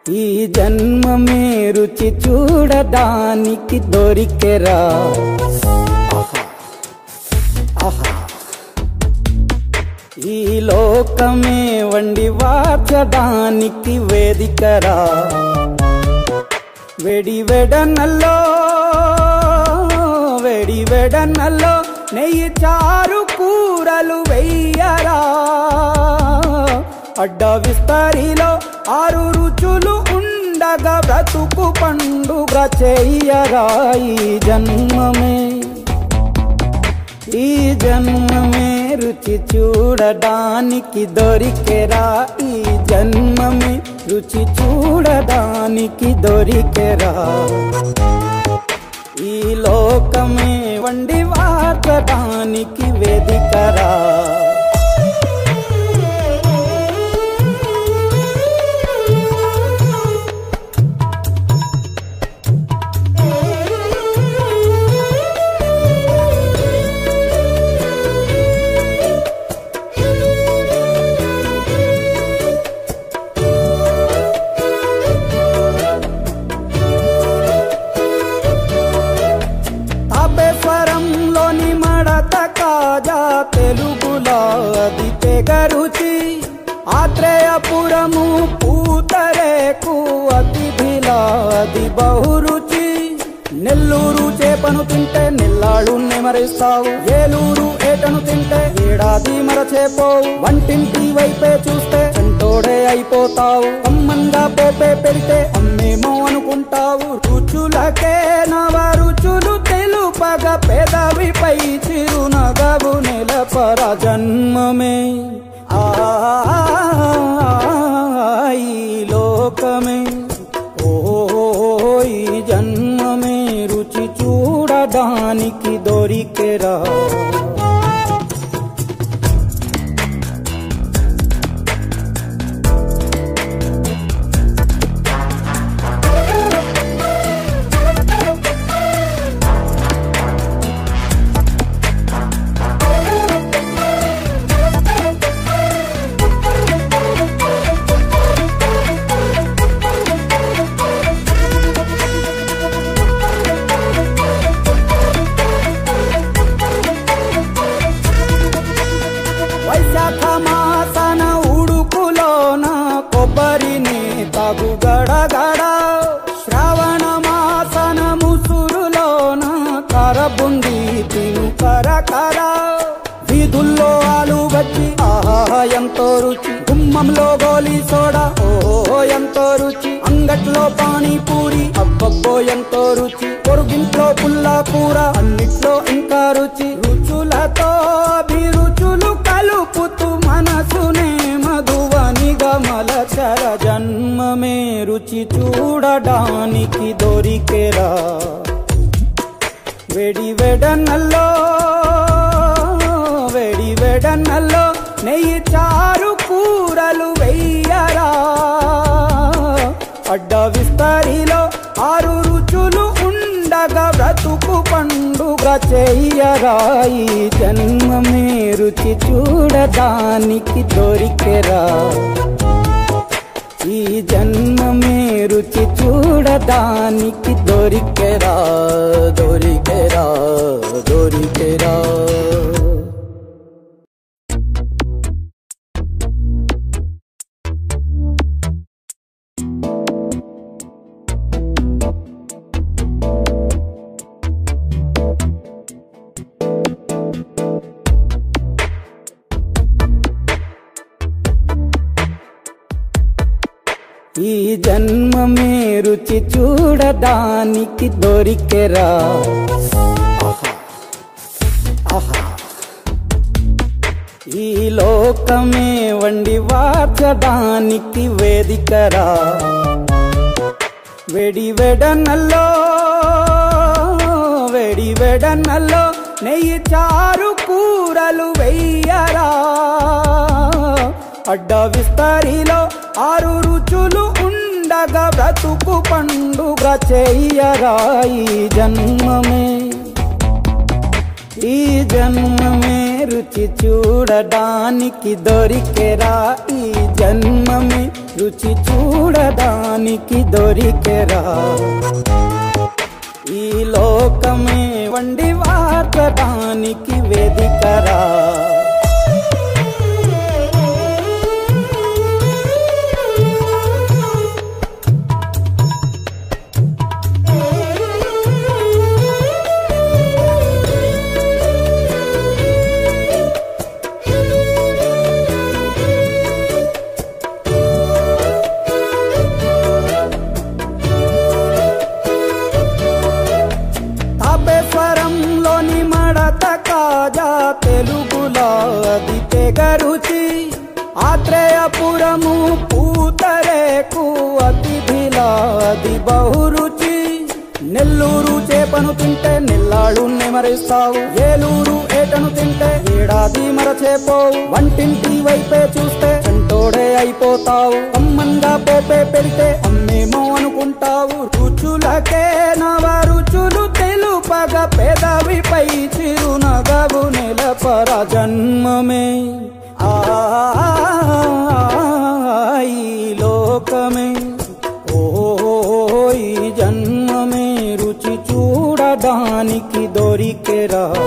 ఈ జన్మమే రుచి చూడడానికి దొరికెరా ఆహా, ఆహా. ఈ లోకమే వండి వాచడానికి వేదికరా వెడి వెడనల్లో వెడి వెడనల్లో నెయ్యి చారు కూరలు వెయ్యరా అడ్డ విస్తరిలో ఆరు రుచులు ఉండగా బ్రతుకు పండుగ చెయ్యరా ఈ జన్మమే ఈ జన్మమే రుచి చూడడానికి దొరికెరా ఈ జన్మమే రుచి చూడడానికి దొరికెరా ఈ లోకమే వండి వార్చడానికి వేదికరా తాపేశ్వరంలోని మడత కాజా తెలుగులో అది తెగరుచి ఆత్రేయపురము పూతరేకు అతిథిలా అది బహురుచి నెల్లూరు చేపను తింటే నెల్లాళ్ళు నెమరిస్తావు ఏలూరు ఏటను తింటే ఏడాది మరచేపోవు వంటింటి వైపే చూస్తే చెంటోడే అయిపోతావు అమ్మంగా పోపే పెడితే అమ్మేమో అనుకుంటావు రుచులకే నవ రుచులు తెలుపగ పెదవిపై చిరునగవు నిలపర జన్మమే ఆ ఈ లోకమే ఓ ఈ జన్మమే రుచి చూడడానికి దొరికెరా వైశాఖ మాసన ఉడుకులోన కొబ్బరిని తగు గడగడ శ్రావణ మాసన ముసురులోన కరబుంది తిను కరకర వీధుల్లో ఆలు వచ్చి ఆహా ఎంతో రుచి గుమ్మంలో గోలీ సోడా ఓ ఎంతో రుచి అంగట్లో పానీపూరి అబ్బబ్బో ఎంతో రుచి పొరుగింట్లో పుల్లా కూర అన్నిట్లో ఇంకా రుచి రుచులతో అభిరుచులు కలుపుతూ మనసునే మధువనిగా మలచర జన్మమే రుచి చూడడానికి దొరికెరా వెడి వెడనల్లో వెడి వెడనల్లో నెయ్యి చారు కూరలు వెయ్యరా అడ్డ విస్తరిలో ఆరు రుచులు ఉండగా బ్రతుకు పండుగ చెయ్యరా ఈ జన్మమే రుచి చూడడానికి దొరికెరా ఈ జన్మమే రుచి చూడడానికి దొరికెరా దొరికెరా దొరికెరా ఈ జన్మమే రుచి చూడడానికి దొరికెరా ఆహా, ఆహా. ఈ లోకమే వండి వాచడానికి వేదికరా వెడి వెడనల్లో వెడి వెడనల్లో నెయ్యి చారు కూరలు వెయ్యరా అడ్డ విస్తరిలో ఆరు రుచులు ఉండగా బ్రతుకు పండుగ చెయ్యరా ఈ జన్మమే ఈ జన్మమే రుచి చూడడానికి దొరికెరా ఈ జన్మమే రుచి చూడడానికి దొరికెరా ఈ లోకమే వండి వార్చడానికి వేదికరా తాపేశ్వరంలోని మడత కాజా తెలుగులో అది తెగరుచి ఆత్రేయపురము పూతరేకు అతిథిలా అది బహురుచి నెల్లూరు చేపను తింటే నెల్లాడు నెమరిస్తావు ఏలూరు ఏటను తింటే ఏడాది మరచేపోవు వంటింటి వైపే చూస్తే చంటోడే అయిపోతావు అమ్మంగా పోపే పెడితే అమ్మేమో అనుకుంటావు రుచులకే నవ రుచులు తెలుపగ పెదవిపై చిరునగవు నిలపర జన్మమే ఆ ఈ లోకమే ఓ ఈ జన్మమే రుచి చూడడానికి దొరికెరా